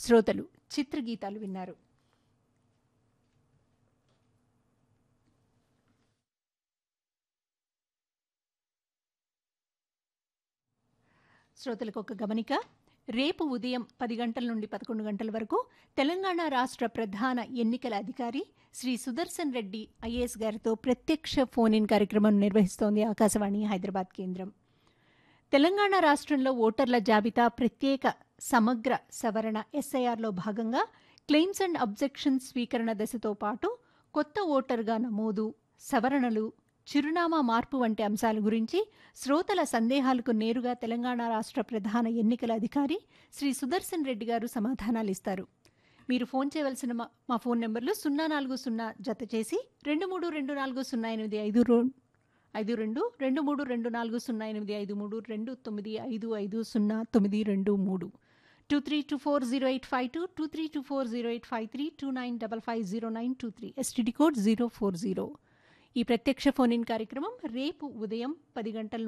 శ్రోతలు చిత్రగీతాలు విన్నారు శ్రోతలకు ఒక గమనిక రేపు ఉదయం పది గంటల నుండి పదకొండు గంటల వరకు తెలంగాణ రాష్ట్ర ప్రధాన ఎన్నికల అధికారి శ్రీ సుదర్శన్ రెడ్డి ఐఏఎస్ గారితో ప్రత్యక్ష ఫోన్ ఇన్ కార్యక్రమం నిర్వహిస్తోంది ఆకాశవాణి హైదరాబాద్ కేంద్రం తెలంగాణ రాష్ట్రంలో ఓటర్ల జాబితా ప్రత్యేక సమగ్ర సవరణ ఎస్ఐఆర్లో భాగంగా క్లెయిమ్స్ అండ్ అబ్జెక్షన్స్ స్వీకరణ దశతో పాటు కొత్త ఓటర్గా నమోదు సవరణలు చిరునామా మార్పు వంటి అంశాల గురించి శ్రోతల సందేహాలకు నేరుగా తెలంగాణ రాష్ట్ర ప్రధాన ఎన్నికల అధికారి శ్రీ సుదర్శన్ రెడ్డి గారు సమాధానాలు ఇస్తారు మీరు ఫోన్ చేయవలసిన మా మా ఫోన్ నెంబర్లు సున్నా నాలుగు సున్నా జత చేసి రెండు మూడు రెండు నాలుగు సున్నా ఎనిమిది ఐదు రో ఐదు రెండు రెండు మూడు రెండు నాలుగు సున్నా ఎనిమిది ఐదు మూడు రెండు తొమ్మిది ఐదు ఐదు సున్నా తొమ్మిది రెండు మూడు two three two four zero eight five two two three two four zero eight five three two nine double five zero nine two three STD code zero four zero ఈ ప్రత్యక్ష ఫోన్ ఇన్ కార్యక్రమం రేపు ఉదయం పది గంటల